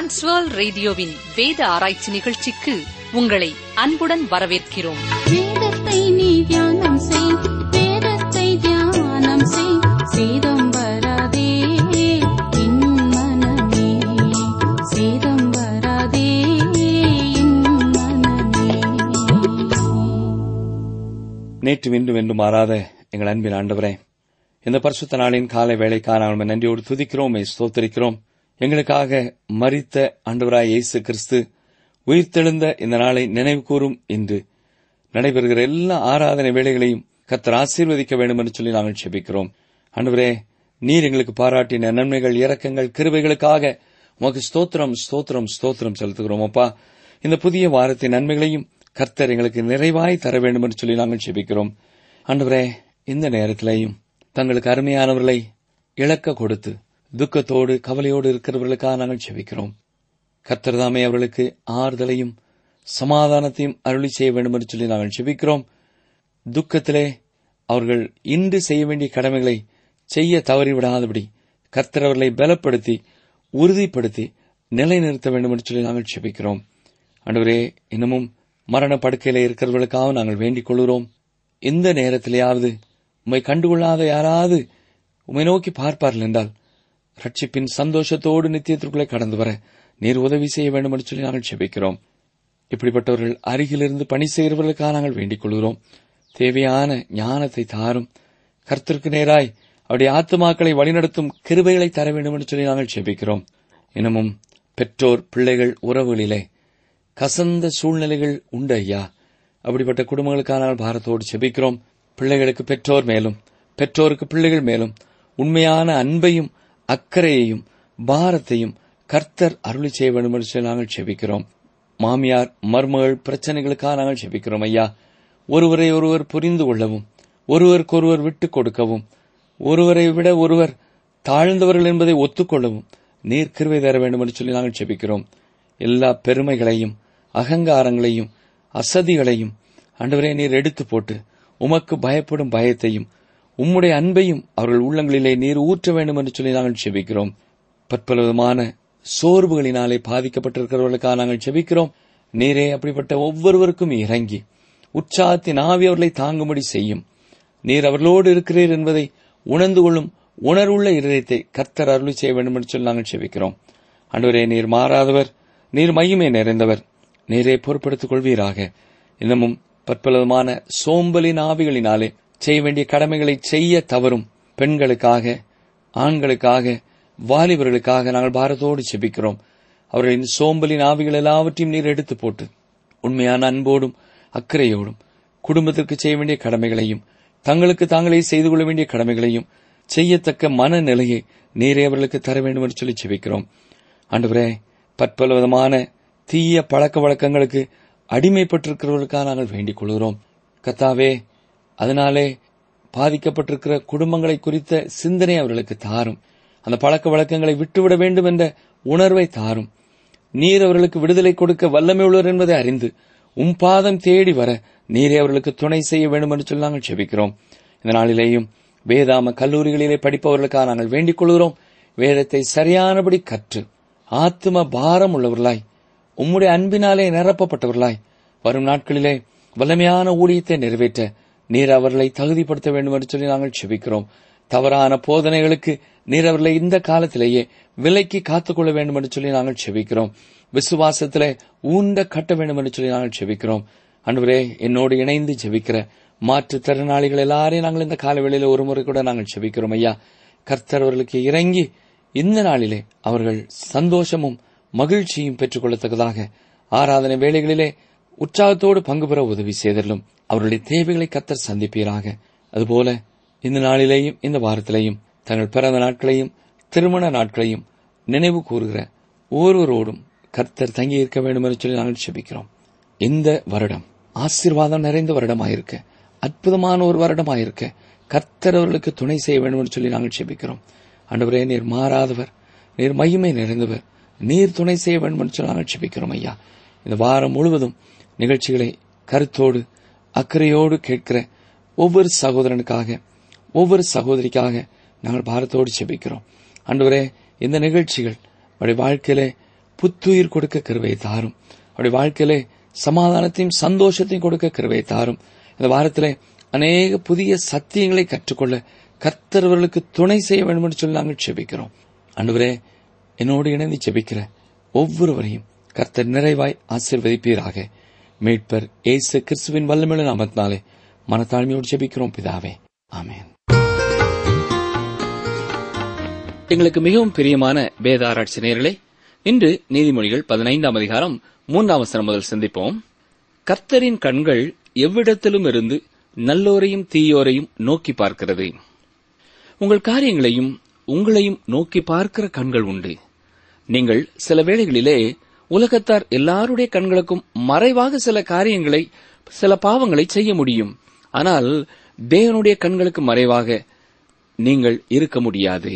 transfer ரேடியோவின் வேத ஆராய்ச்சி நிகழ்ச்சிக்கு உங்களை அன்புடன் வரவேற்கிறோம் வேதத்தை நீ தியானம் செய் வேதத்தை தியானம் செய் சேதம் வராதே என் மனமே சேதம் வராதே என் மனமே நேற்று இன்றும் என்று மாறாத எங்கள் அன்பின் ஆண்டவரே இந்த பரிசுத்த நாளின் காலை வேலைக்காக நாங்கள் நன்றியோடு துதிக்கிறோம் ஸ்தோத்தரிக்கிறோம் எங்களுக்காக மரித்த ஆண்டவராய் இயேசு கிறிஸ்து உயிர்த்தெழுந்த இந்த நாளை நினைவு கூறும் இன்று நடைபெறுகிற எல்லா ஆராதனை வேலைகளையும் கத்தர் ஆசீர்வதிக்க வேண்டும் என்று சொல்லி நாங்கள் செபிக்கிறோம் ஆண்டவரே நீர் எங்களுக்கு பாராட்டின நன்மைகள் இரக்கங்கள் கிருபைகளுக்காக உமக்கு ஸ்தோத்திரம் ஸ்தோத்திரம் ஸ்தோத்திரம் செலுத்துகிறோம் அப்பா இந்த புதிய வாரத்தின் நன்மைகளையும் கர்த்தர் எங்களுக்கு நிறைவாய் தர வேண்டும் என்று சொல்லி நாங்கள் செபிக்கிறோம் ஆண்டவரே இந்த நேரத்திலேயும் தங்களுக்கு அருமையானவர்களை இழக்க கொடுத்து துக்கத்தோடு கவலையோடு இருக்கிறவர்களுக்காக நாங்கள் செபிக்கிறோம் கர்த்தர் தாமே அவர்களுக்கு ஆறுதலையும் சமாதானத்தையும் அருளி செய்ய வேண்டும் என்று சொல்லி நாங்கள் செபிக்கிறோம் துக்கத்திலே அவர்கள் இன்று செய்ய வேண்டிய கடமைகளை செய்ய தவறிவிடாதபடி கர்த்தர் அவர்களை பலப்படுத்தி உறுதிப்படுத்தி நிலைநிறுத்த வேண்டும் என்று சொல்லி நாங்கள் செபிக்கிறோம் ஆண்டவரே இன்னமும் மரண படுக்கையில இருக்கிறவர்களுக்காக நாங்கள் வேண்டிக் கொள்கிறோம் இந்த நேரத்திலேயாவது உம்மை கண்டுகொள்ளாத யாராவது உம்மை நோக்கி பார்ப்பார்கள் என்றால் ரட்சிப்பின் சந்தோஷத்தோடு நித்தியத்திற்குள்ளே கடந்து வர நீர் உதவி செய்ய வேண்டும் என்று சொல்லி நாங்கள் செபிக்கிறோம் இப்படிப்பட்டவர்கள் அருகிலிருந்து பணி செய்கிறவர்களுக்காக நாங்கள் வேண்டிக் கொள்கிறோம் தேவையான ஞானத்தை தாரும் கர்த்தருக்கு நேராய் அவருடைய ஆத்துமாக்களை வழிநடத்தும் கிருபைகளை தர வேண்டும் என்று சொல்லி நாங்கள் செபிக்கிறோம் இன்னமும் பெற்றோர் பிள்ளைகள் உறவுகளிலே கசந்த சூழ்நிலைகள் உண்டு ஐயா அப்படிப்பட்ட குடும்பங்களுக்காக நாங்கள் பாரத்தோடு செபிக்கிறோம் பிள்ளைகளுக்கு பெற்றோர் மேலும் பெற்றோருக்கு பிள்ளைகள் மேலும் உண்மையான அன்பையும் அக்கறையையும் பாரத்தையும் கர்த்தர் அருளி செய்ய வேண்டும் என்று சொல்லி நாங்கள் செபிக்கிறோம் மாமியார் மருமகள் பிரச்சனைகளுக்காக நாங்கள் செபிக்கிறோம் ஐயா ஒருவரை ஒருவர் புரிந்து கொள்ளவும் ஒருவருக்கொருவர் விட்டுக் கொடுக்கவும் ஒருவரை விட ஒருவர் தாழ்ந்தவர்கள் என்பதை ஒத்துக்கொள்ளவும் நீர் கிருவை தர வேண்டும் என்று சொல்லி நாங்கள் செபிக்கிறோம் எல்லா பெருமைகளையும் அகங்காரங்களையும் அசதிகளையும் ஆண்டவரே நீர் எடுத்து போட்டு உமக்கு பயப்படும் பயத்தையும் உம்முடைய அன்பையும் அவர்கள் உள்ளங்களிலே நீர் ஊற்ற வேண்டும் என்று சொல்லி நாங்கள் செபிக்கிறோம் பற்பல விதமான சோர்வுகளினாலே பாதிக்கப்பட்டிருக்கிறவர்களுக்காக நாங்கள் செபிக்கிறோம் நீரே அப்படிப்பட்ட ஒவ்வொருவருக்கும் இறங்கி உற்சாகத்தின் ஆவி அவர்களை தாங்கும்படி செய்யும் நீர் அவர்களோடு இருக்கிறீர் என்பதை உணர்ந்து கொள்ளும் உணர்வுள்ள இதயத்தை கர்த்தர் அருளி செய்ய வேண்டும் என்று சொல்லி நாங்கள் செபிக்கிறோம் ஆண்டவரே நீர் மாறாதவர் நீர் மையமே நிறைந்தவர் நீரே பொறுப்படுத்திக் கொள்வீராக இன்னமும் பற்பலவிதமான சோம்பலின் ஆவிகளினாலே செய்ய வேண்டிய கடமைகளை செய்ய தவறும் பெண்களுக்காக ஆண்களுக்காக வாலிபர்களுக்காக நாங்கள் பாரத்தோடு செபிக்கிறோம் அவர்களின் சோம்பலின் ஆவிகள் எல்லாவற்றையும் நீர் எடுத்து போட்டு உண்மையான அன்போடும் அக்கறையோடும் குடும்பத்திற்கு செய்ய வேண்டிய கடமைகளையும் தங்களுக்கு தாங்களே செய்து கொள்ள வேண்டிய கடமைகளையும் செய்யத்தக்க மனநிலையை நீரே அவர்களுக்கு தர வேண்டும் என்று சொல்லி செபிக்கிறோம் ஆண்டவரே பற்பல விதமான தீய பழக்க வழக்கங்களுக்கு அடிமைப்பட்டிருக்கிறவர்களுக்காக நாங்கள் வேண்டிக் கொள்கிறோம் கத்தாவே அதனாலே பாதிக்கப்பட்டிருக்கிற குடும்பங்களை குறித்த சிந்தனை அவர்களுக்கு தாரும் அந்த பழக்க வழக்கங்களை விட்டுவிட வேண்டும் என்ற உணர்வை தாரும் நீர் அவர்களுக்கு விடுதலை கொடுக்க வல்லமை உள்ளவர் என்பதை அறிந்து உம் பாதம் தேடி வர நீரே அவர்களுக்கு துணை செய்ய வேண்டும் என்று சொல்லி நாங்கள் செபிக்கிறோம் இந்த நாளிலேயும் வேதாம கல்லூரிகளிலே படிப்பவர்களுக்காக நாங்கள் வேண்டிக் கொள்கிறோம் வேதத்தை சரியானபடி கற்று ஆத்ம பாரம் உள்ளவர்களாய் உம்முடைய அன்பினாலே நிரப்பப்பட்டவர்களாய் வரும் நாட்களிலே வல்லமையான ஊழியத்தை நிறைவேற்ற நீர் அவர்களை தகுதிப்படுத்த வேண்டும் என்று சொல்லி நாங்கள் செபிக்கிறோம் தவறான போதனைகளுக்கு நீர் அவர்களை இந்த காலத்திலேயே விலைக்கு காத்துக்கொள்ள வேண்டும் என்று சொல்லி நாங்கள் செபிக்கிறோம் விசுவாசத்திலே ஊண்ட கட்ட வேண்டும் என்று சொல்லி நாங்கள் செபிக்கிறோம் அன்றுவரே என்னோடு இணைந்து ஜெபிக்கிற மாற்றுத்திறனாளிகள் எல்லாரையும் நாங்கள் இந்த காலவேளையில ஒரு முறை கூட நாங்கள் செபிக்கிறோம் ஐயா கர்த்தர் அவர்களுக்கு இறங்கி இந்த நாளிலே அவர்கள் சந்தோஷமும் மகிழ்ச்சியும் பெற்றுக்கொள்ளத்தக்கதாக ஆராதனை வேளைகளிலே உற்சாகத்தோடு பங்கு பெற உதவி செய்தலும் அவருடைய தேவைகளை கத்தர் சந்திப்பீராக அதுபோல இந்த நாளிலேயும் இந்த வாரத்திலேயும் தங்கள் பிறந்த நாட்களையும் திருமண நாட்களையும் நினைவு கூறுகிற ஒவ்வொருவரோடும் கர்த்தர் தங்கியிருக்க வேண்டும் என்று சொல்லி நாங்கள் செபிக்கிறோம் இந்த வருடம் ஆசீர்வாதம் நிறைந்த வருடமாயிருக்க அற்புதமான ஒரு வருடமாயிருக்க கர்த்தர் அவர்களுக்கு துணை செய்ய வேண்டும் என்று சொல்லி நாங்கள் செபிக்கிறோம் ஆண்டவரே நீர் மாறாதவர் நீர் மையமை நிறைந்தவர் நீர் துணை செய்ய வேண்டும் என்று சொல்லி நாங்கள் செபிக்கிறோம் ஐயா இந்த வாரம் முழுவதும் நிகழ்ச்சிகளை கருத்தோடு அக்கறையோடு கேட்கிற ஒவ்வொரு சகோதரனுக்காக ஒவ்வொரு சகோதரிக்காக நாங்கள் பாரத்தோடு செபிக்கிறோம் ஆண்டவரே இந்த நிகழ்ச்சிகள் அவருடைய வாழ்க்கையிலே புத்துயிர் கொடுக்க கிருவை தாரும் அவருடைய வாழ்க்கையிலே சமாதானத்தையும் சந்தோஷத்தையும் கொடுக்க கிருவை தாரும் இந்த வாரத்திலே அநேக புதிய சத்தியங்களை கற்றுக்கொள்ள கர்த்தரவர்களுக்கு துணை செய்ய வேண்டும் என்று சொல்லி நாங்கள் செபிக்கிறோம் அன்றுவரே என்னோடு இணைந்து செபிக்கிற ஒவ்வொருவரையும் கர்த்தர் நிறைவாய் ஆசீர்வதிப்பீராக மீட்பர் ஏசு கிறிஸ்துவின் வல்லமிழ நாமத்தினாலே மனத்தாழ்மையோடு செபிக்கிறோம் பிதாவே ஆமென் எங்களுக்கு மிகவும் பிரியமான வேத ஆராய்ச்சி நேயர்களே இன்று நீதிமொழிகள் பதினைந்தாம் அதிகாரம் மூன்றாம் வசனம் முதல் சிந்திப்போம் கர்த்தரின் கண்கள் எவ்விடத்திலும் இருந்து நல்லோரையும் தீயோரையும் நோக்கி பார்க்கிறது உங்கள் காரியங்களையும் உங்களையும் நோக்கி பார்க்கிற கண்கள் உண்டு நீங்கள் சில வேளைகளிலே உலகத்தார் எல்லாருடைய கண்களுக்கும் மறைவாக சில காரியங்களை சில பாவங்களை செய்ய முடியும் ஆனால் தேவனுடைய கண்களுக்கு மறைவாக நீங்கள் இருக்க முடியாது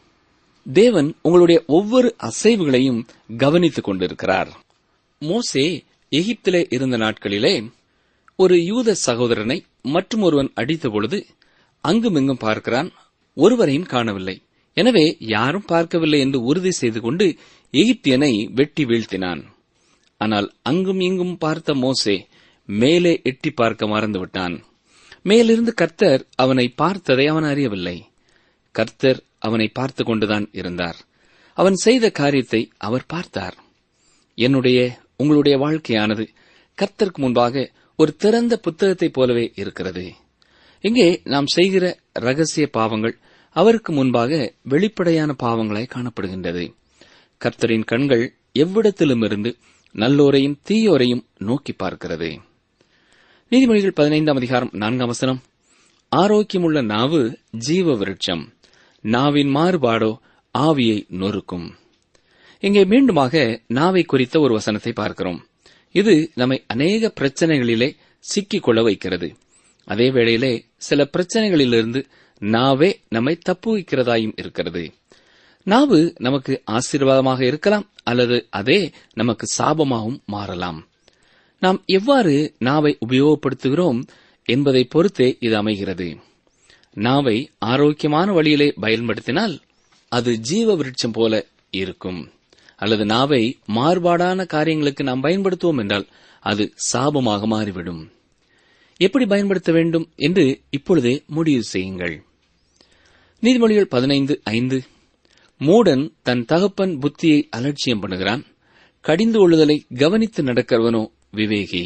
தேவன் உங்களுடைய ஒவ்வொரு அசைவுகளையும் கவனித்துக் கொண்டிருக்கிறார் மோசே எகிப்திலே இருந்த நாட்களிலே ஒரு யூத சகோதரனை மற்றும் ஒருவன் அடித்த பொழுது அங்குமிங்கும் பார்க்கிறான் ஒருவரையும் காணவில்லை எனவே யாரும் பார்க்கவில்லை என்று உறுதி செய்து கொண்டு எகிப்தியனை வெட்டி வீழ்த்தினான் ஆனால் அங்கும் இங்கும் பார்த்த மோசே மேலே எட்டி பார்க்க மறந்துவிட்டான் மேலிருந்து கர்த்தர் அவனை பார்த்ததை அவன் அறியவில்லை கர்த்தர் அவனை பார்த்து கொண்டுதான் இருந்தார் அவன் செய்த காரியத்தை அவர் பார்த்தார் என்னுடைய உங்களுடைய வாழ்க்கையானது கர்த்தருக்கு முன்பாக ஒரு திறந்த புத்தகத்தைப் போலவே இருக்கிறது இங்கே நாம் செய்கிற ரகசிய பாவங்கள் அவருக்கு முன்பாக வெளிப்படையான பாவங்களாய் காணப்படுகின்றது கர்த்தரின் கண்கள் எவ்விடத்திலுமிருந்து நல்லோரையும் தீயோரையும் நோக்கி பார்க்கிறது நீதிமொழிகள் பதினைந்தாம் அதிகாரம் நான்காம் வசனம் ஆரோக்கியமுள்ள நாவு ஜீவ விருட்சம் நாவின் மாறுபாடோ ஆவியை நொறுக்கும் இங்கே மீண்டுமாக நாவை குறித்த ஒரு வசனத்தை பார்க்கிறோம் இது நம்மை அநேக பிரச்சனைகளிலே சிக்கிக் கொள்ள வைக்கிறது அதே வேளையிலே சில பிரச்சனைகளிலிருந்து நாவே நம்மை தப்புவிக்கிறதாயும் இருக்கிறது நாவு நமக்கு ஆசீர்வாதமாக இருக்கலாம் அல்லது அதே நமக்கு சாபமாகவும் மாறலாம் நாம் எவ்வாறு நாவை உபயோகப்படுத்துகிறோம் என்பதை பொறுத்தே இது அமைகிறது நாவை ஆரோக்கியமான வழியிலே பயன்படுத்தினால் அது ஜீவ விருட்சம் போல இருக்கும் அல்லது நாவை மாறுபாடான காரியங்களுக்கு நாம் பயன்படுத்துவோம் என்றால் அது சாபமாக மாறிவிடும் எப்படி பயன்படுத்த வேண்டும் என்று இப்பொழுதே முடிவு செய்யுங்கள் நீதிமொழிகள் பதினைந்து ஐந்து மூடன் தன் தகப்பன் புத்தியை அலட்சியம் பண்ணுகிறான் கடிந்து கொள்ளுதலை கவனித்து நடக்கிறவனோ விவேகி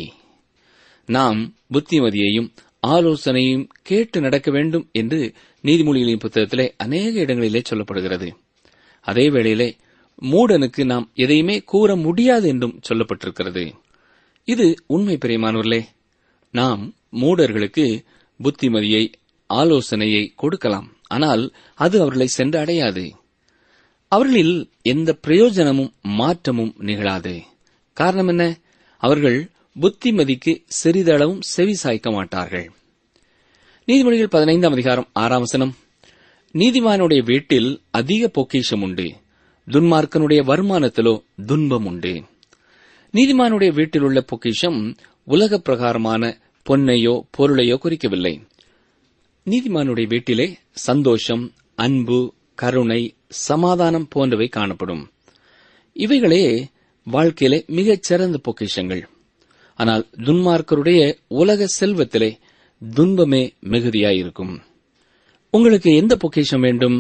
நாம் புத்திமதியையும் ஆலோசனையும் கேட்டு நடக்க வேண்டும் என்று நீதிமொழிகளின் புத்தகத்திலே அநேக இடங்களிலே சொல்லப்படுகிறது அதே வேளையிலே மூடனுக்கு நாம் எதையுமே கூற முடியாது என்றும் சொல்லப்பட்டிருக்கிறது இது உண்மை பிரியமானவர்களே நாம் மூடர்களுக்கு புத்திமதியை ஆலோசனையை கொடுக்கலாம் ஆனால் அது அவர்களை சென்று அடையாது அவர்களில் எந்த பிரயோஜனமும் மாற்றமும் நிகழாது காரணம் என்ன அவர்கள் புத்திமதிக்கு சிறிதளவும் செவி சாய்க்க மாட்டார்கள் நீதிமொழிகள் பதினைந்தாம் அதிகாரம் ஆறாம் வசனம் நீதிமானுடைய வீட்டில் அதிக பொக்கிஷம் உண்டு துன்மார்க்கனுடைய வருமானத்திலோ துன்பம் உண்டு நீதிமானுடைய வீட்டில் உள்ள பொக்கிஷம் உலக பிரகாரமான பொன்னையோ பொருளையோ குறிக்கவில்லை நீதிமானுடைய வீட்டிலே சந்தோஷம் அன்பு கருணை சமாதானம் போன்றவை காணப்படும் இவைகளே வாழ்க்கையிலே மிகச் சிறந்த பொக்கிஷங்கள் ஆனால் துன்மார்க்கருடைய உலக செல்வத்திலே துன்பமே மிகுதியாயிருக்கும் உங்களுக்கு எந்த பொக்கிஷம் வேண்டும்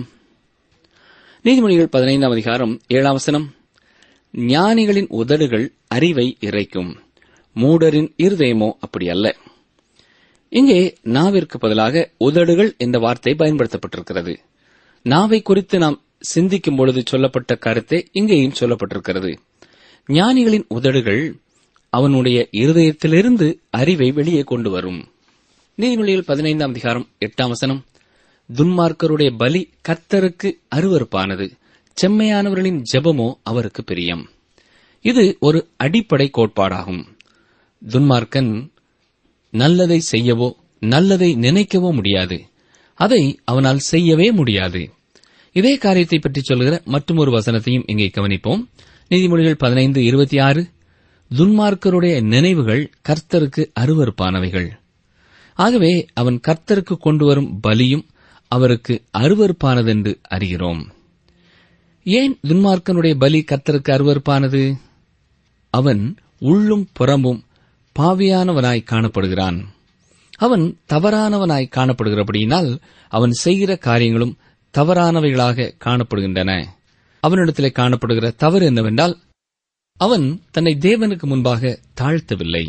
நீதிமொழிகள் பதினைந்தாம் அதிகாரம் ஏழாம் வசனம் ஞானிகளின் உதடுகள் அறிவை இறைக்கும் மூடரின் இருதயமோ அப்படி அல்ல இங்கே நாவிற்கு பதிலாக உதடுகள் என்ற வார்த்தை பயன்படுத்தப்பட்டிருக்கிறது நாவை குறித்து நாம் சிந்திக்கும் பொழுது சொல்லப்பட்ட கருத்தே இங்கேயும் சொல்லப்பட்டிருக்கிறது ஞானிகளின் உதடுகள் அவனுடைய இருதயத்திலிருந்து அறிவை வெளியே கொண்டு வரும் நீதிமொழிகள் பதினைந்தாம் அதிகாரம் எட்டாம் வசனம் துன்மார்க்கருடைய பலி கர்த்தருக்கு அருவருப்பானது செம்மையானவர்களின் ஜெபமோ அவருக்கு பிரியம் இது ஒரு அடிப்படை கோட்பாடாகும் துன்மார்க்கன் நல்லதை செய்யவோ நல்லதை நினைக்கவோ முடியாது அதை அவனால் செய்யவே முடியாது இதே காரியத்தை பற்றி சொல்கிற மற்றொரு வசனத்தையும் இங்கே கவனிப்போம் நீதிமொழிகள் பதினைந்து இருபத்தி ஆறு துன்மார்க்கருடைய நினைவுகள் கர்த்தருக்கு அருவருப்பானவைகள் ஆகவே அவன் கர்த்தருக்கு கொண்டு வரும் பலியும் அவருக்கு அருவருப்பானதென்று அறிகிறோம் ஏன் துன்மார்க்கனுடைய பலி கர்த்தருக்கு அருவருப்பானது அவன் உள்ளும் புறம்பும் பாவியானவனாய் காணப்படுகிறான் அவன் தவறானவனாய் காணப்படுகிறபடியினால் அவன் செய்கிற காரியங்களும் தவறானவைகளாக காணப்படுகின்றன அவனிடத்திலே காணப்படுகிற தவறு என்னவென்றால் அவன் தன்னை தேவனுக்கு முன்பாக தாழ்த்தவில்லை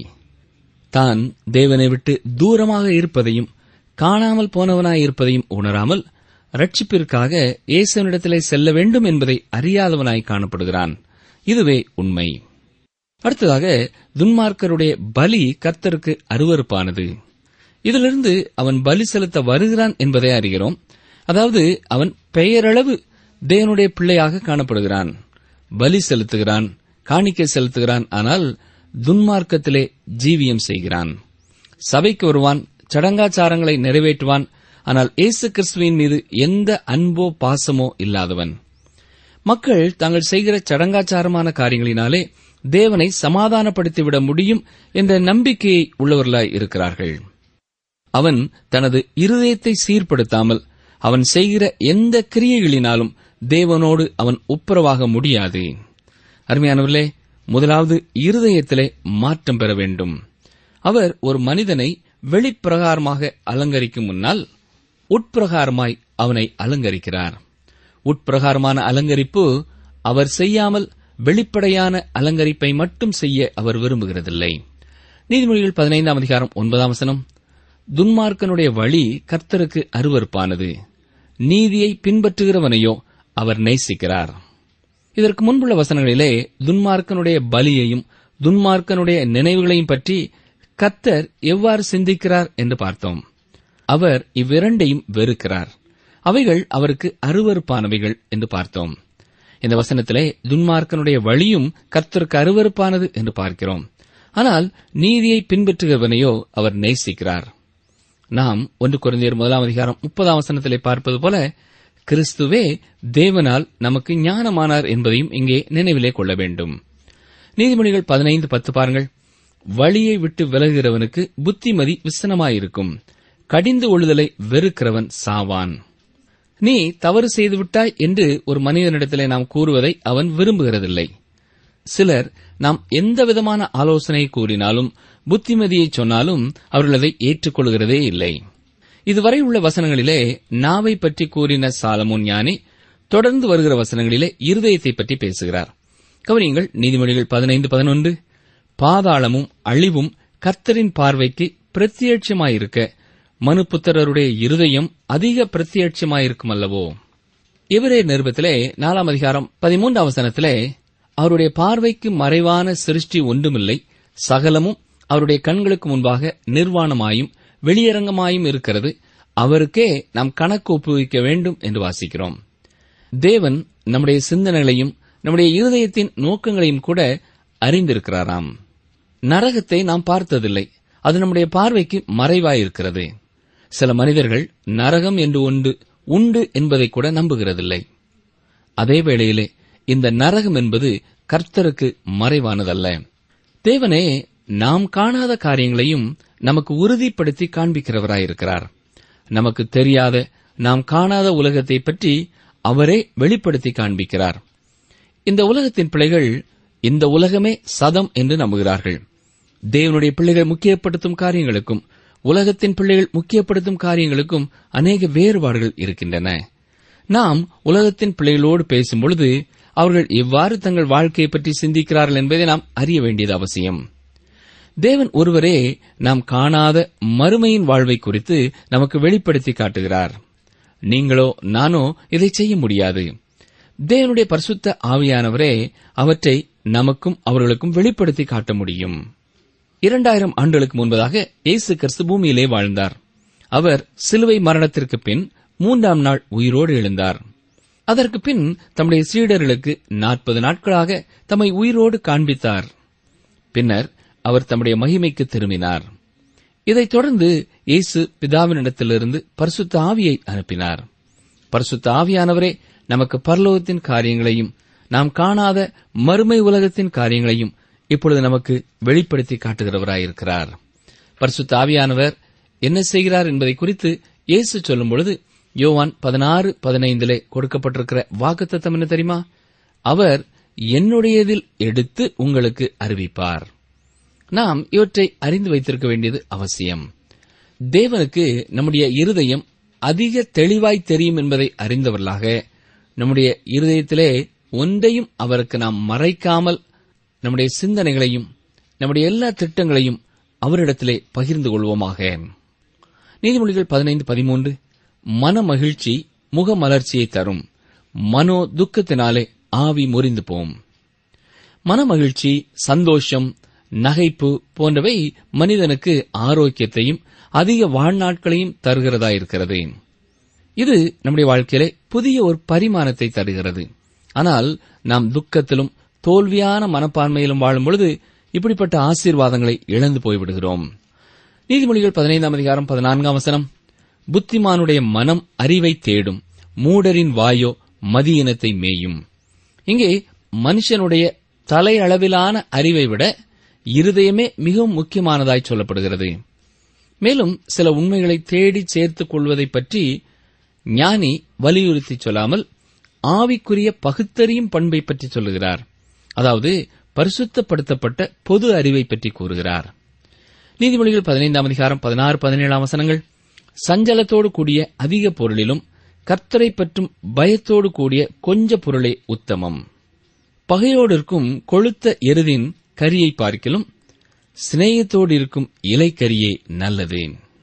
தான் தேவனை விட்டு தூரமாக இருப்பதையும் காணாமல் போனவனாய் இருப்பதையும் உணராமல் ரட்சிப்பிற்காக இயேசுவனிடத்திலே செல்ல வேண்டும் என்பதை அறியாதவனாய் காணப்படுகிறான் இதுவே உண்மை அடுத்ததாக துன்மார்க்கருடைய பலி கர்த்தருக்கு அருவருப்பானது இதிலிருந்து அவன் பலி செலுத்த வருகிறான் என்பதை அறிகிறோம் அதாவது அவன் பெயரளவு தேவனுடைய பிள்ளையாக காணப்படுகிறான் பலி செலுத்துகிறான் காணிக்கை செலுத்துகிறான் ஆனால் துன்மார்க்கத்திலே ஜீவியம் செய்கிறான் சபைக்கு வருவான் சடங்காச்சாரங்களை நிறைவேற்றுவான் ஆனால் இயேசு கிறிஸ்துவின் மீது எந்த அன்போ பாசமோ இல்லாதவன் மக்கள் தாங்கள் செய்கிற சடங்காச்சாரமான காரியங்களினாலே தேவனை சமாதானப்படுத்திவிட முடியும் என்ற நம்பிக்கையை உள்ளவர்களாய் இருக்கிறார்கள் அவன் தனது இருதயத்தை சீர்படுத்தாமல் அவன் செய்கிற எந்த கிரியைகளினாலும் தேவனோடு அவன் ஒப்புரவாக முடியாது அருமையானவர்களே முதலாவது இருதயத்திலே மாற்றம் பெற வேண்டும் அவர் ஒரு மனிதனை வெளிப்பிரகாரமாக அலங்கரிக்கும் முன்னால் உட்பிரகாரமாய் அவனை அலங்கரிக்கிறார் உட்பிரகாரமான அலங்கரிப்பு அவர் செய்யாமல் வெளிப்படையான அலங்கரிப்பை மட்டும் செய்ய அவர் விரும்புகிறதில்லை நீதிமொழிகள் பதினைந்தாம் அதிகாரம் ஒன்பதாம் வசனம் துன்மார்க்கனுடைய வழி கர்த்தருக்கு அருவருப்பானது நீதியை பின்பற்றுகிறவனையோ அவர் நேசிக்கிறார் இதற்கு முன்புள்ள வசனங்களிலே துன்மார்க்கனுடைய பலியையும் துன்மார்க்கனுடைய நினைவுகளையும் பற்றி கர்த்தர் எவ்வாறு சிந்திக்கிறார் என்று பார்த்தோம் அவர் இவ்விரண்டையும் வெறுக்கிறார் அவைகள் அவருக்கு அருவருப்பானவைகள் என்று பார்த்தோம் இந்த வசனத்திலே துன்மார்க்கனுடைய வழியும் கர்த்தருக்கு அருவருப்பானது என்று பார்க்கிறோம் ஆனால் நீதியை பின்பற்றுகிறவனையோ அவர் நேசிக்கிறார் நாம் ஒன்று குறைந்தர் முதலாம் அதிகாரம் முப்பதாம் வசனத்திலே பார்ப்பது போல கிறிஸ்துவே தேவனால் நமக்கு ஞானமானார் என்பதையும் இங்கே நினைவிலே கொள்ள வேண்டும் நீதிமொழிகள் பதினைந்து பத்து பாருங்கள் வழியை விட்டு விலகுகிறவனுக்கு புத்திமதி விசனமாயிருக்கும் கடிந்து ஒழுதலை வெறுக்கிறவன் சாவான் நீ தவறு செய்துவிட்டாய் என்று ஒரு மனிதனிடத்திலே நாம் கூறுவதை அவன் விரும்புகிறதில்லை சிலர் நாம் எந்த விதமான ஆலோசனை கூறினாலும் புத்திமதியை சொன்னாலும் அவர்கள் அதை ஏற்றுக்கொள்கிறதே இல்லை இதுவரை உள்ள வசனங்களிலே நாவை பற்றி கூறின சாலமோன் ஞானி தொடர்ந்து வருகிற வசனங்களிலே இருதயத்தை பற்றி பேசுகிறார் கவனியங்கள் நீதிமொழிகள் பதினைந்து பதினொன்று பாதாளமும் அழிவும் கர்த்தரின் பார்வைக்கு பிரத்யட்சமாயிருக்க மனுபுத்திரருடைய இருதயம் அதிக பிரத்யட்சமாயிருக்கும் அல்லவோ இவரே நிருபத்திலே நாலாம் அதிகாரம் பதிமூன்றாம் வசனத்திலே அவருடைய பார்வைக்கு மறைவான சிருஷ்டி ஒன்றுமில்லை சகலமும் அவருடைய கண்களுக்கு முன்பாக நிர்வாணமாயும் வெளியரங்கமாயும் இருக்கிறது அவருக்கே நாம் கணக்கு ஒப்புவிக்க வேண்டும் என்று வாசிக்கிறோம் தேவன் நம்முடைய சிந்தனைகளையும் நம்முடைய இருதயத்தின் நோக்கங்களையும் கூட அறிந்திருக்கிறாராம் நரகத்தை நாம் பார்த்ததில்லை அது நம்முடைய பார்வைக்கு மறைவாயிருக்கிறது சில மனிதர்கள் நரகம் என்று ஒன்று உண்டு என்பதை கூட நம்புகிறதில்லை அதே வேளையிலே இந்த நரகம் என்பது கர்த்தருக்கு மறைவானதல்ல தேவனே நாம் காணாத காரியங்களையும் நமக்கு உறுதிப்படுத்தி காண்பிக்கிறவராயிருக்கிறார் நமக்கு தெரியாத நாம் காணாத உலகத்தை பற்றி அவரே வெளிப்படுத்தி காண்பிக்கிறார் இந்த உலகத்தின் பிள்ளைகள் இந்த உலகமே சதம் என்று நம்புகிறார்கள் தேவனுடைய பிள்ளைகள் முக்கியப்படுத்தும் காரியங்களுக்கும் உலகத்தின் பிள்ளைகள் முக்கியப்படுத்தும் காரியங்களுக்கும் அநேக வேறுபாடுகள் இருக்கின்றன நாம் உலகத்தின் பிள்ளைகளோடு பேசும்பொழுது அவர்கள் எவ்வாறு தங்கள் வாழ்க்கையை பற்றி சிந்திக்கிறார்கள் என்பதை நாம் அறிய வேண்டியது அவசியம் தேவன் ஒருவரே நாம் காணாத மறுமையின் வாழ்வை குறித்து நமக்கு வெளிப்படுத்தி காட்டுகிறார் நீங்களோ நானோ இதை செய்ய முடியாது தேவனுடைய பரிசுத்த ஆவியானவரே அவற்றை நமக்கும் அவர்களுக்கும் வெளிப்படுத்தி காட்ட முடியும் இரண்டாயிரம் ஆண்டுகளுக்கு முன்பதாக இயேசு கிறிஸ்து பூமியிலே வாழ்ந்தார் அவர் சிலுவை மரணத்திற்கு பின் மூன்றாம் நாள் உயிரோடு எழுந்தார் அதற்கு பின் தம்முடைய சீடர்களுக்கு நாற்பது நாட்களாக தம்மை உயிரோடு காண்பித்தார் பின்னர் அவர் தம்முடைய மகிமைக்கு திரும்பினார் இதைத் தொடர்ந்து இயேசு பிதாவினிடத்திலிருந்து பரிசுத்த ஆவியை அனுப்பினார் பரிசுத்த ஆவியானவரே நமக்கு பரலோகத்தின் காரியங்களையும் நாம் காணாத மறுமை உலகத்தின் காரியங்களையும் இப்பொழுது நமக்கு வெளிப்படுத்தி காட்டுகிறவராயிருக்கிறார் பரிசுத்த ஆவியானவர் என்ன செய்கிறார் என்பதை குறித்து இயேசு சொல்லும் பொழுது யோவான் பதினாறு பதினைந்திலே கொடுக்கப்பட்டிருக்கிற வாக்குத்தத்தம் என்ன தெரியுமா அவர் என்னுடையதில் எடுத்து உங்களுக்கு அறிவிப்பார் நாம் இவற்றை அறிந்து வைத்திருக்க வேண்டியது அவசியம் தேவனுக்கு நம்முடைய இருதயம் அதிக தெளிவாய் தெரியும் என்பதை அறிந்தவர்களாக நம்முடைய இருதயத்திலே ஒன்றையும் அவருக்கு நாம் மறைக்காமல் நம்முடைய சிந்தனைகளையும் நம்முடைய எல்லா திட்டங்களையும் அவரிடத்திலே பகிர்ந்து கொள்வோமாக நீதிமொழிகள் பதினைந்து பதிமூன்று மன மகிழ்ச்சி முகமலர்ச்சியை தரும் மனோ துக்கத்தினாலே ஆவி முறிந்து போம் மனமகிழ்ச்சி சந்தோஷம் நகைப்பு போன்றவை மனிதனுக்கு ஆரோக்கியத்தையும் அதிக வாழ்நாட்களையும் தருகிறதாயிருக்கிறது இது நம்முடைய வாழ்க்கையிலே புதிய ஒரு பரிமாணத்தை தருகிறது ஆனால் நாம் துக்கத்திலும் தோல்வியான மனப்பான்மையிலும் வாழும் பொழுது இப்படிப்பட்ட ஆசீர்வாதங்களை இழந்து போய்விடுகிறோம் நீதிமொழிகள் பதினைந்தாம் அதிகாரம் பதினான்காம் வசனம் புத்திமானுடைய மனம் அறிவை தேடும் மூடரின் வாயோ மதியினத்தை மேயும் இங்கே மனுஷனுடைய தலையளவிலான அறிவை விட இருதயமே மிகவும் முக்கியமானதாய் சொல்லப்படுகிறது மேலும் சில உண்மைகளை தேடி சேர்த்துக் கொள்வதைப் பற்றி ஞானி வலியுறுத்தி சொல்லாமல் ஆவிக்குரிய பகுத்தறியும் பண்பை பற்றி சொல்லுகிறார் அதாவது பரிசுத்தப்படுத்தப்பட்ட பொது அறிவை பற்றி கூறுகிறார் நீதிமொழிகள் பதினைந்தாம் அதிகாரம் பதினாறு பதினேழாம் வசனங்கள் சஞ்சலத்தோடு கூடிய அதிக பொருளிலும் கர்த்தரை பற்றும் பயத்தோடு கூடிய கொஞ்ச பொருளே உத்தமம் பகையோடு இருக்கும் கொழுத்த எருதின் கரியை பார்க்கிலும் சிநேகத்தோடு இருக்கும் இலைக்கரியே நல்லது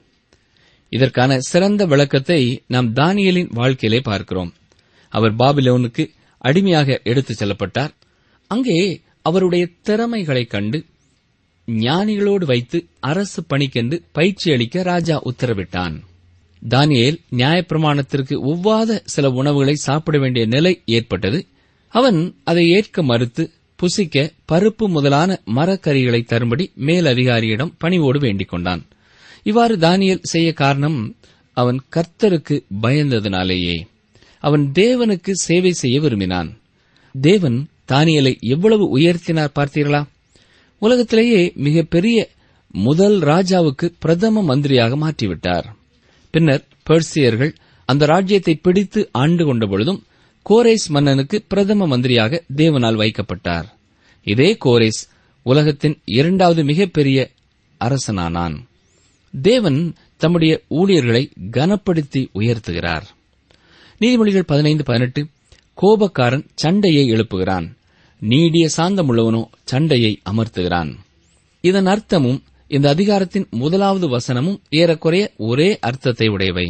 இதற்கான சிறந்த விளக்கத்தை நாம் தானியலின் வாழ்க்கையிலே பார்க்கிறோம் அவர் பாபிலோனுக்கு அடிமையாக எடுத்துச் செல்லப்பட்டார் அங்கே அவருடைய திறமைகளைக் கண்டு ஞானிகளோடு வைத்து அரசு பணிக்கென்று பயிற்சி அளிக்க ராஜா உத்தரவிட்டான் தானியேல் நியாயப்பிரமாணத்திற்கு ஒவ்வாத சில உணவுகளை சாப்பிட வேண்டிய நிலை ஏற்பட்டது அவன் அதை ஏற்க மறுத்து புசிக்க பருப்பு முதலான மரக்கறிகளை தரும்படி மேல் அதிகாரியிடம் பணிவோடு வேண்டிக் கொண்டான் இவ்வாறு தானியல் செய்ய காரணம் அவன் கர்த்தருக்கு பயந்ததினாலேயே அவன் தேவனுக்கு சேவை செய்ய விரும்பினான் தேவன் தானியலை எவ்வளவு உயர்த்தினார் பார்த்தீர்களா உலகத்திலேயே மிகப்பெரிய முதல் ராஜாவுக்கு பிரதம மந்திரியாக மாற்றிவிட்டார் பின்னர் பெர்சியர்கள் அந்த ராஜ்யத்தை பிடித்து ஆண்டு கொண்ட பொழுதும் கோரேஸ் மன்னனுக்கு பிரதம மந்திரியாக தேவனால் வைக்கப்பட்டார் இதே கோரேஸ் உலகத்தின் இரண்டாவது மிகப்பெரிய அரசனானான் தேவன் தம்முடைய ஊழியர்களை கனப்படுத்தி உயர்த்துகிறார் நீதிமொழிகள் பதினைந்து பதினெட்டு கோபக்காரன் சண்டையை எழுப்புகிறான் நீடிய சாந்தமுள்ளவனோ சண்டையை அமர்த்துகிறான் இதன் அர்த்தமும் இந்த அதிகாரத்தின் முதலாவது வசனமும் ஏறக்குறைய ஒரே அர்த்தத்தை உடையவை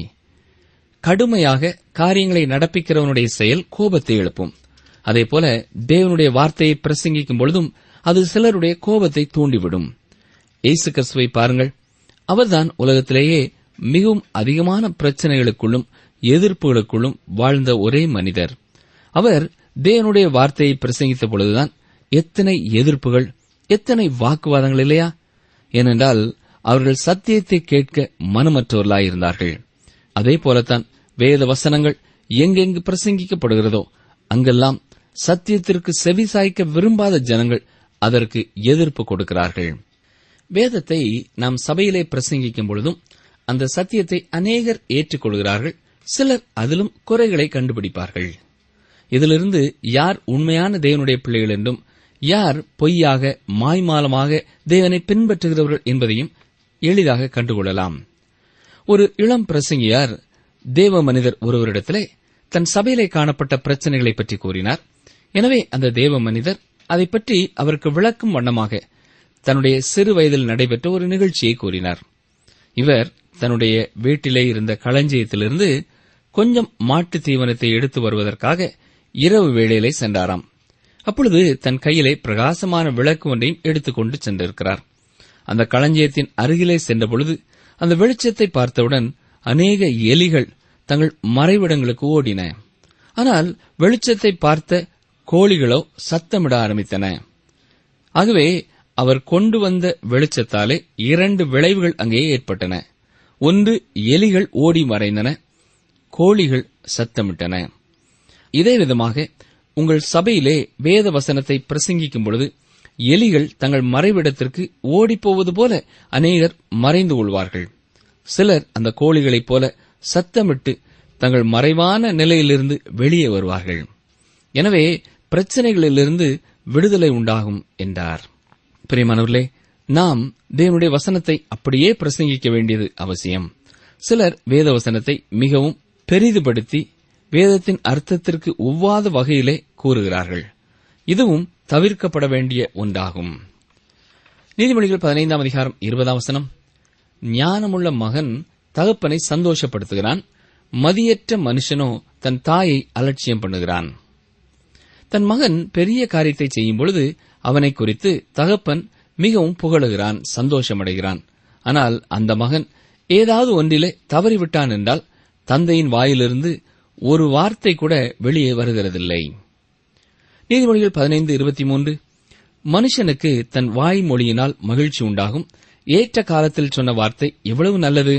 கடுமையாக காரியங்களை நடப்பிக்கிறவனுடைய செயல் கோபத்தை எழுப்பும் அதேபோல தேவனுடைய வார்த்தையை பிரசங்கிக்கும் பொழுதும் அது சிலருடைய கோபத்தை தூண்டிவிடும் இயேசு கிறிஸ்துவை பாருங்கள் அவர்தான் உலகத்திலேயே மிகவும் அதிகமான பிரச்சனைகளுக்குள்ளும் எதிர்ப்புகளுக்குள்ளும் வாழ்ந்த ஒரே மனிதர் அவர் தேவனுடைய வார்த்தையை பிரசங்கித்த பொழுதுதான் எத்தனை எதிர்ப்புகள் எத்தனை வாக்குவாதங்கள் இல்லையா ஏனென்றால் அவர்கள் சத்தியத்தை கேட்க மனமற்றவர்களாயிருந்தார்கள் அதே போலத்தான் வேத வசனங்கள் எங்கெங்கு பிரசங்கிக்கப்படுகிறதோ அங்கெல்லாம் சத்தியத்திற்கு செவிசாய்க்க விரும்பாத ஜனங்கள் அதற்கு எதிர்ப்பு கொடுக்கிறார்கள் வேதத்தை நாம் சபையிலே பிரசங்கிக்கும் பொழுதும் அந்த சத்தியத்தை அநேகர் ஏற்றுக்கொள்கிறார்கள் சிலர் அதிலும் குறைகளை கண்டுபிடிப்பார்கள் இதிலிருந்து யார் உண்மையான தேவனுடைய பிள்ளைகள் என்றும் யார் பொய்யாக மாய்மாலமாக தேவனை பின்பற்றுகிறவர்கள் என்பதையும் எளிதாக கண்டுகொள்ளலாம் ஒரு இளம் பிரசங்கியார் தேவ மனிதர் ஒருவரிடத்திலே தன் சபையிலே காணப்பட்ட பிரச்சனைகளை பற்றி கூறினார் எனவே அந்த தேவ மனிதர் அதை பற்றி அவருக்கு விளக்கும் வண்ணமாக தன்னுடைய சிறு வயதில் நடைபெற்ற ஒரு நிகழ்ச்சியை கூறினார் இவர் தன்னுடைய வீட்டிலே இருந்த களஞ்சியத்திலிருந்து கொஞ்சம் மாட்டு தீவனத்தை எடுத்து வருவதற்காக இரவு வேளையிலே சென்றாராம் அப்பொழுது தன் கையிலே பிரகாசமான விளக்கு ஒன்றையும் எடுத்துக்கொண்டு சென்றிருக்கிறார் அந்த களஞ்சியத்தின் அருகிலே சென்றபொழுது அந்த வெளிச்சத்தை பார்த்தவுடன் அநேக எலிகள் தங்கள் மறைவிடங்களுக்கு ஓடின ஆனால் வெளிச்சத்தை பார்த்த கோழிகளோ சத்தமிட ஆரம்பித்தன ஆகவே அவர் கொண்டு வந்த வெளிச்சத்தாலே இரண்டு விளைவுகள் அங்கே ஏற்பட்டன ஒன்று எலிகள் ஓடி மறைந்தன கோழிகள் சத்தமிட்டன இதே விதமாக உங்கள் சபையிலே வேத வசனத்தை பிரசங்கிக்கும் பொழுது எலிகள் தங்கள் மறைவிடத்திற்கு ஓடிப்போவது போல அநேகர் மறைந்து கொள்வார்கள் சிலர் அந்த கோழிகளைப் போல சத்தமிட்டு தங்கள் மறைவான நிலையிலிருந்து வெளியே வருவார்கள் எனவே பிரச்சனைகளிலிருந்து விடுதலை உண்டாகும் என்றார் பிரியமானவர்களே நாம் தேவனுடைய வசனத்தை அப்படியே பிரசங்கிக்க வேண்டியது அவசியம் சிலர் வேத வசனத்தை மிகவும் பெரிதுபடுத்தி வேதத்தின் அர்த்தத்திற்கு ஒவ்வாத வகையிலே கூறுகிறார்கள் இதுவும் தவிர்க்கப்பட வேண்டிய ஒன்றாகும் நீதிமொழிகள் பதினைந்தாம் அதிகாரம் இருபதாம் வசனம் ஞானமுள்ள மகன் தகப்பனை சந்தோஷப்படுத்துகிறான் மதியற்ற மனுஷனோ தன் தாயை அலட்சியம் பண்ணுகிறான் தன் மகன் பெரிய காரியத்தை செய்யும் பொழுது அவனை குறித்து தகப்பன் மிகவும் புகழுகிறான் சந்தோஷமடைகிறான் ஆனால் அந்த மகன் ஏதாவது ஒன்றிலே தவறிவிட்டான் என்றால் தந்தையின் வாயிலிருந்து ஒரு வார்த்தை கூட வெளியே வருகிறதில்லை நீதிமொழிகள் பதினைந்து இருபத்தி மூன்று மனுஷனுக்கு தன் வாய்மொழியினால் மகிழ்ச்சி உண்டாகும் ஏற்ற காலத்தில் சொன்ன வார்த்தை எவ்வளவு நல்லது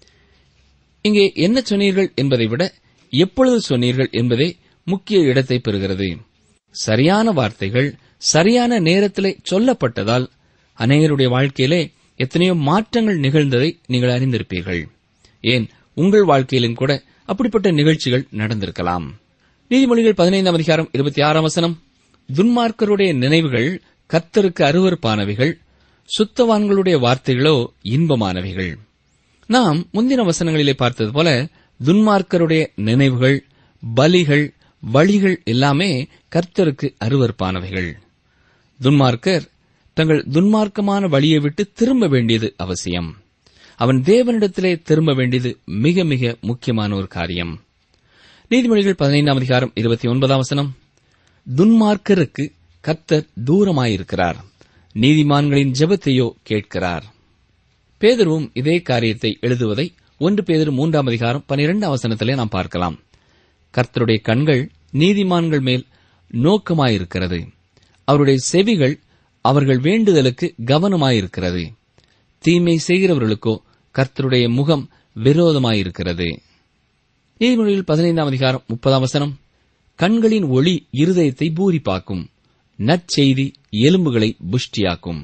இங்கே என்ன சொன்னீர்கள் என்பதை விட எப்பொழுது சொன்னீர்கள் என்பதே முக்கிய இடத்தை பெறுகிறது சரியான வார்த்தைகள் சரியான நேரத்திலே சொல்லப்பட்டதால் அநேகருடைய வாழ்க்கையிலே எத்தனையோ மாற்றங்கள் நிகழ்ந்ததை நீங்கள் அறிந்திருப்பீர்கள் ஏன் உங்கள் வாழ்க்கையிலும் கூட அப்படிப்பட்ட நிகழ்ச்சிகள் நடந்திருக்கலாம் நீதிமொழிகள் பதினைந்தாம் அதிகாரம் இருபத்தி ஆறாம் வசனம் துன்மார்க்கருடைய நினைவுகள் கர்த்தருக்கு அருவருப்பானவைகள் சுத்தவான்களுடைய வார்த்தைகளோ இன்பமானவைகள் நாம் முந்தின வசனங்களிலே பார்த்தது போல துன்மார்க்கருடைய நினைவுகள் பலிகள் வழிகள் எல்லாமே கர்த்தருக்கு அருவருப்பானவைகள் துன்மார்க்கர் தங்கள் துன்மார்க்கமான வழியை விட்டு திரும்ப வேண்டியது அவசியம் அவன் தேவனிடத்திலே திரும்ப வேண்டியது மிக மிக முக்கியமான ஒரு காரியம் நீதிமொழிகள் பதினைந்தாம் அதிகாரம் இருபத்தி ஒன்பதாம் வசனம் துன்மார்க்கருக்கு கர்த்தர் தூரமாயிருக்கிறார் நீதிமான்களின் ஜெபத்தையோ கேட்கிறார் பேதருவும் இதே காரியத்தை எழுதுவதை ஒன்று பேதரு மூன்றாம் அதிகாரம் பனிரெண்டாம் வசனத்திலே நாம் பார்க்கலாம் கர்த்தருடைய கண்கள் நீதிமான்கள் மேல் நோக்கமாயிருக்கிறது அவருடைய செவிகள் அவர்கள் வேண்டுதலுக்கு கவனமாயிருக்கிறது தீமை செய்கிறவர்களுக்கோ கர்த்தருடைய முகம் விரோதமாயிருக்கிறது நீதிமொழியில் பதினைந்தாம் அதிகாரம் முப்பதாம் வசனம் கண்களின் ஒளி இருதயத்தை பூரிப்பாக்கும் நற்செய்தி எலும்புகளை புஷ்டியாக்கும்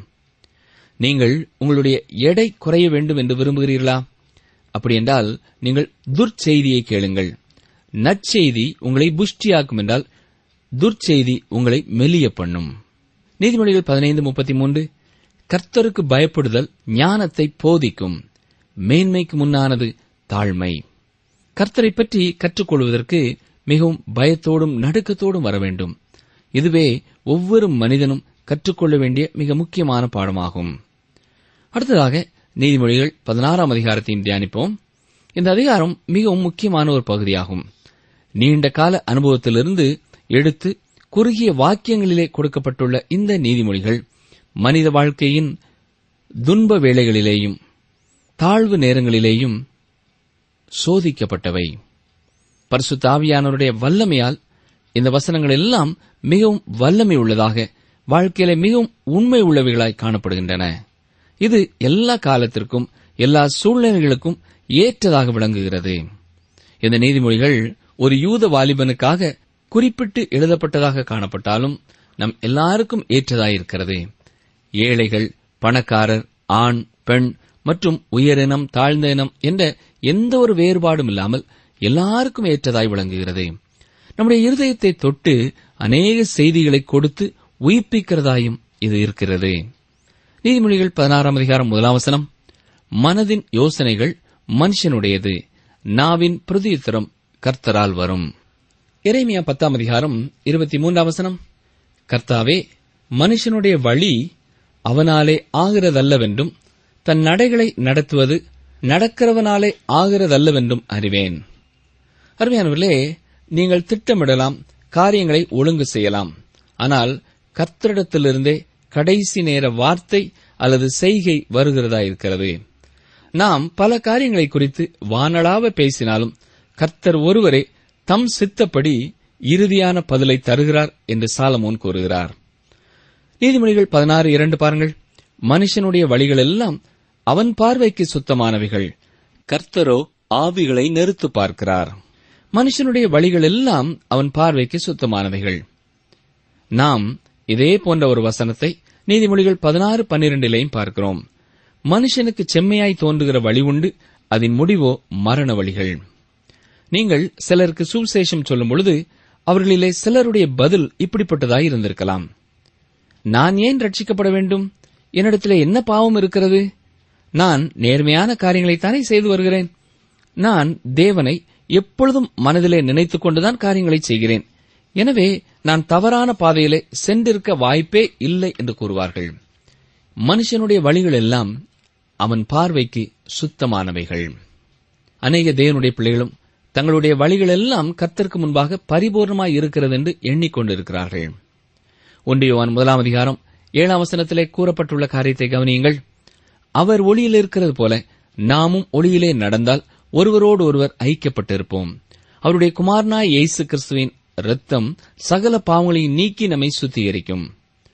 நீங்கள் உங்களுடைய எடை குறைய வேண்டும் என்று விரும்புகிறீர்களா அப்படியென்றால் நீங்கள் துர்ச்செய்தியை கேளுங்கள் நற்செய்தி உங்களை புஷ்டியாக்கும் என்றால் துர்ச்செய்தி உங்களை மெலிய பண்ணும் நீதிமொழிகள் பதினைந்து முப்பத்தி மூன்று கர்த்தருக்கு பயப்படுதல் ஞானத்தை போதிக்கும் மேன்மைக்கு முன்னானது தாழ்மை கர்த்தரை பற்றி கற்றுக்கொள்வதற்கு மிகவும் பயத்தோடும் நடுக்கத்தோடும் வர வேண்டும் இதுவே ஒவ்வொரு மனிதனும் கற்றுக்கொள்ள வேண்டிய மிக முக்கியமான பாடமாகும் அடுத்ததாக நீதிமொழிகள் பதினாறாம் அதிகாரத்தையும் தியானிப்போம் இந்த அதிகாரம் மிகவும் முக்கியமான ஒரு பகுதியாகும் நீண்ட கால அனுபவத்திலிருந்து எடுத்து குறுகிய வாக்கியங்களிலே கொடுக்கப்பட்டுள்ள இந்த நீதிமொழிகள் மனித வாழ்க்கையின் துன்ப வேளைகளிலேயும் தாழ்வு நேரங்களிலேயும் சோதிக்கப்பட்டவை பரிசுத்த ஆவியானவருடைய வல்லமையால் இந்த வசனங்கள் எல்லாம் மிகவும் வல்லமை உள்ளதாக வாழ்க்கையில மிகவும் உண்மை உள்ளவைகளாய் காணப்படுகின்றன இது எல்லா காலத்திற்கும் எல்லா சூழ்நிலைகளுக்கும் ஏற்றதாக விளங்குகிறது இந்த நீதிமொழிகள் ஒரு யூத வாலிபனுக்காக குறிப்பிட்டு எழுதப்பட்டதாக காணப்பட்டாலும் நம் எல்லாருக்கும் ஏற்றதாயிருக்கிறது ஏழைகள் பணக்காரர் ஆண் பெண் மற்றும் உயரினம் தாழ்ந்த இனம் என்ற எந்த ஒரு வேறுபாடும் இல்லாமல் எல்லாருக்கும் ஏற்றதாய் விளங்குகிறது நம்முடைய இருதயத்தை தொட்டு அநேக செய்திகளை கொடுத்து உயிர்ப்பிக்கிறதாயும் இது இருக்கிறது நீதிமொழிகள் பதினாறாம் அதிகாரம் முதலாம் வசனம் மனதின் யோசனைகள் மனுஷனுடையது நாவின் பிரதியுத்தரம் கர்த்தரால் வரும் எரேமியா பத்தாம் அதிகாரம் இருபத்தி மூன்றாம் வசனம் கர்த்தாவே மனுஷனுடைய வழி அவனாலே ஆகிறதல்லவென்றும் தன் நடைகளை நடத்துவது நடக்கிறவனாலே ஆகிறதல்லவென்றும் அறிவேன் அருமையானவர்களே நீங்கள் திட்டமிடலாம் காரியங்களை ஒழுங்கு செய்யலாம் ஆனால் கர்த்தரிடத்திலிருந்தே கடைசி நேர வார்த்தை அல்லது செய்கை வருகிறதா இருக்கிறது நாம் பல காரியங்களை குறித்து வானளாவ பேசினாலும் கர்த்தர் ஒருவரே தம் சித்தப்படி இறுதியான பதிலை தருகிறார் என்று சாலமோன் கூறுகிறார் நீதிமொழிகள் பதினாறு இரண்டு பாருங்கள் மனுஷனுடைய வழிகள் எல்லாம் அவன் பார்வைக்கு சுத்தமானவைகள் கர்த்தரோ ஆவிகளை நெருத்து பார்க்கிறார் மனுஷனுடைய வழிகள் எல்லாம் அவன் பார்வைக்கு சுத்தமானவைகள் நாம் இதே போன்ற ஒரு வசனத்தை நீதிமொழிகள் பதினாறு பன்னிரண்டிலேயும் பார்க்கிறோம் மனுஷனுக்கு செம்மையாய் தோன்றுகிற வழி உண்டு அதன் முடிவோ மரண வழிகள் நீங்கள் சிலருக்கு சுவிசேஷம் சொல்லும் பொழுது அவர்களிலே சிலருடைய பதில் இப்படிப்பட்டதாய் இருந்திருக்கலாம் நான் ஏன் ரட்சிக்கப்பட வேண்டும் என்னிடத்திலே என்ன பாவம் இருக்கிறது நான் நேர்மையான காரியங்களைத்தானே செய்து வருகிறேன் நான் தேவனை எப்பொழுதும் மனதிலே நினைத்துக் கொண்டுதான் காரியங்களை செய்கிறேன் எனவே நான் தவறான பாதையிலே சென்றிருக்க வாய்ப்பே இல்லை என்று கூறுவார்கள் மனுஷனுடைய வழிகள் எல்லாம் அவன் பார்வைக்கு சுத்தமானவைகள் அநேக தேவனுடைய பிள்ளைகளும் தங்களுடைய வழிகள் எல்லாம் கர்த்தருக்கு முன்பாக பரிபூர்ணமாய் இருக்கிறது என்று எண்ணிக்கொண்டிருக்கிறார்கள் ஒன்றியவான் முதலாம் அதிகாரம் ஏழாம் வசனத்திலே கூறப்பட்டுள்ள காரியத்தை கவனியுங்கள் அவர் ஒளியில் இருக்கிறது போல நாமும் ஒளியிலே நடந்தால் ஒருவரோடு ஒருவர் ஐக்கியப்பட்டிருப்போம் அவருடைய குமாரனாய் இயேசு கிறிஸ்துவின் இரத்தம் சகல பாவங்களையும் நீக்கி நம்மை சுத்திகரிக்கும்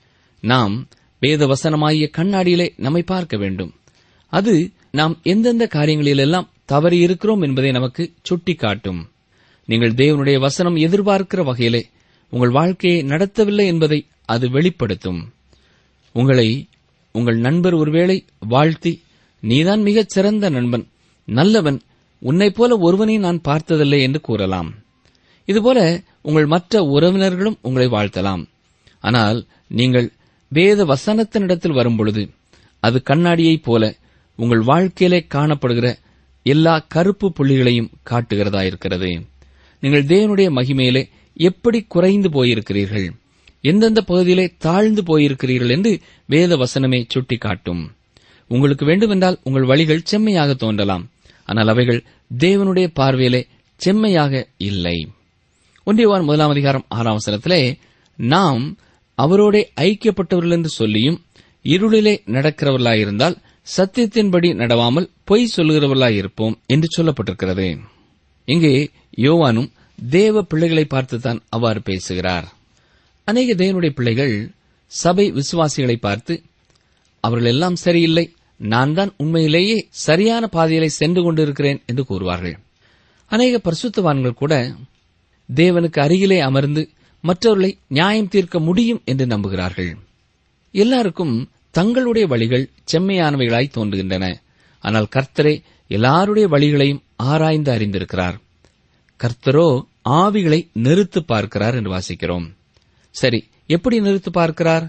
நாம் வேத வசனமாகிய கண்ணாடியிலே நம்மை பார்க்க வேண்டும் அது நாம் எந்தெந்த காரியங்களிலெல்லாம் தவறி இருக்கிறோம் என்பதை நமக்கு சுட்டிக்காட்டும் நீங்கள் தேவனுடைய வசனம் எதிர்பார்க்கிற வகையிலே உங்கள் வாழ்க்கையை நடத்தவில்லை என்பதை அது வெளிப்படுத்தும் உங்களை உங்கள் நண்பர் ஒருவேளை வாழ்த்தி நீதான் மிகச் சிறந்த நண்பன் நல்லவன் உன்னைப் போல ஒருவனை நான் பார்த்ததில்லை என்று கூறலாம் இதுபோல உங்கள் மற்ற உறவினர்களும் உங்களை வாழ்த்தலாம் ஆனால் நீங்கள் வேத வசனத்தினிடத்தில் வரும்பொழுது அது கண்ணாடியைப் போல உங்கள் வாழ்க்கையிலே காணப்படுகிற எல்லா கருப்பு புள்ளிகளையும் காட்டுகிறதா இருக்கிறது நீங்கள் தேவனுடைய மகிமையிலே எப்படி குறைந்து போயிருக்கிறீர்கள் எந்தெந்த பகுதியிலே தாழ்ந்து போயிருக்கிறீர்கள் என்று வேத வசனமே சுட்டிக்காட்டும் உங்களுக்கு வேண்டுமென்றால் உங்கள் வழிகள் செம்மையாக தோன்றலாம் ஆனால் அவைகள் தேவனுடைய பார்வையிலே செம்மையாக இல்லை ஒன்றியவான் முதலாம் அதிகாரம் ஆறாம் வசனத்திலே நாம் அவரோடே ஐக்கியப்பட்டவர்கள் என்று சொல்லியும் இருளிலே நடக்கிறவர்களாயிருந்தால் சத்தியத்தின்படி நடவாமல் பொய் சொல்லுகிறவர்களாயிருப்போம் என்று சொல்லப்பட்டிருக்கிறது இங்கே யோவானும் தேவ பிள்ளைகளை பார்த்துத்தான் அவ்வாறு பேசுகிறார் அநேக தேவனுடைய பிள்ளைகள் சபை விசுவாசிகளை பார்த்து அவர்கள் எல்லாம் சரியில்லை நான் தான் உண்மையிலேயே சரியான பாதையிலே சென்று கொண்டிருக்கிறேன் என்று கூறுவார்கள் அநேக பரிசுத்தவான்கள் கூட தேவனுக்கு அருகிலே அமர்ந்து மற்றவர்களை நியாயம் தீர்க்க முடியும் என்று நம்புகிறார்கள் எல்லாருக்கும் தங்களுடைய வழிகள் செம்மையானவைகளாய் தோன்றுகின்றன ஆனால் கர்த்தரே எல்லாருடைய வழிகளையும் ஆராய்ந்து அறிந்திருக்கிறார் கர்த்தரோ ஆவிகளை நிறுத்து பார்க்கிறார் என்று வாசிக்கிறோம் சரி எப்படி நிறுத்து பார்க்கிறார்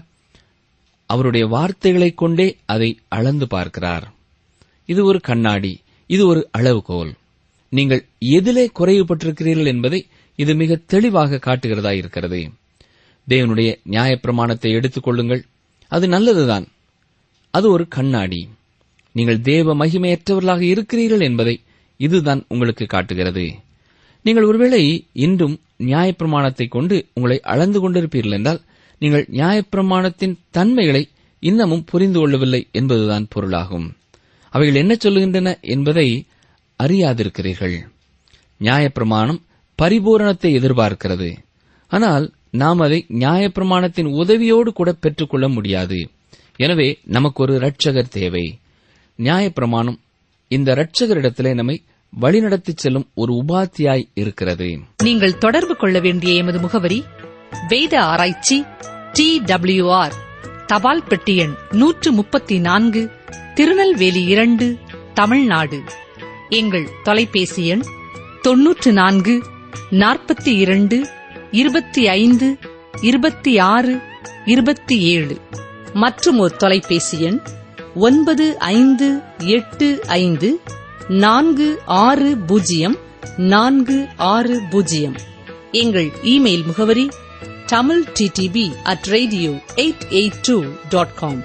அவருடைய வார்த்தைகளைக் கொண்டே அதை அளந்து பார்க்கிறார் இது ஒரு கண்ணாடி இது ஒரு அளவுகோல் நீங்கள் எதிலே குறைவுபட்டிருக்கிறீர்கள் என்பதை இது மிக தெளிவாக காட்டுகிறதா இருக்கிறது தேவனுடைய நியாயப்பிரமாணத்தை எடுத்துக் கொள்ளுங்கள் அது நல்லதுதான் அது ஒரு கண்ணாடி நீங்கள் தேவ மகிமையற்றவர்களாக இருக்கிறீர்கள் என்பதை இதுதான் உங்களுக்கு காட்டுகிறது நீங்கள் ஒருவேளை இன்றும் நியாயப்பிரமாணத்தை கொண்டு உங்களை அளந்து கொண்டிருப்பீர்கள் என்றால் நீங்கள் நியாயப்பிரமாணத்தின் தன்மைகளை இன்னமும் புரிந்து கொள்ளவில்லை என்பதுதான் பொருளாகும் அவைகள் என்ன சொல்லுகின்றன என்பதை அறியாதிருக்கிறீர்கள் நியாயப்பிரமாணம் பரிபூரணத்தை எதிர்பார்க்கிறது ஆனால் நாம் அதை நியாயப்பிரமாணத்தின் உதவியோடு கூட பெற்றுக்கொள்ள முடியாது எனவே நமக்கு ஒரு இரட்சகர் தேவை நியாயப்பிரமாணம் இந்த இரட்சகரிடத்திலே நம்மை வழிநடத்திச் செல்லும் ஒரு உபாத்தியாய் இருக்கிறது நீங்கள் தொடர்பு கொள்ள வேண்டிய எமது முகவரி வேத ஆராய்ச்சி டி ஆர் தபால் பெட்டி எண் நூற்று முப்பத்தி நான்கு திருநெல்வேலி இரண்டு தமிழ்நாடு எங்கள் தொலைபேசி எண் தொன்னூற்று நான்கு நாற்பத்தி இரண்டு இருபத்தி ஐந்து இருபத்தி ஆறு இருபத்தி ஏழு மற்றும் ஒரு தொலைபேசி எண் ஒன்பது ஐந்து எட்டு ஐந்து நான்கு ஆறு பூஜ்ஜியம் நான்கு ஆறு பூஜ்ஜியம் எங்கள் இமெயில் முகவரி Tamil DTP at radio eight eight two dot com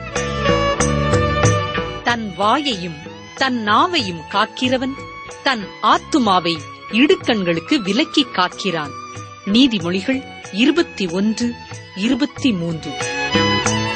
தன் வாயையும் தன் நாவையும் காக்கிறவன் தன் ஆத்துமாவை இடுக்கண்களுக்கு விலக்கிக் காக்கிறான் நீதிமொழிகள் இருபத்தி ஒன்று இருபத்தி மூன்று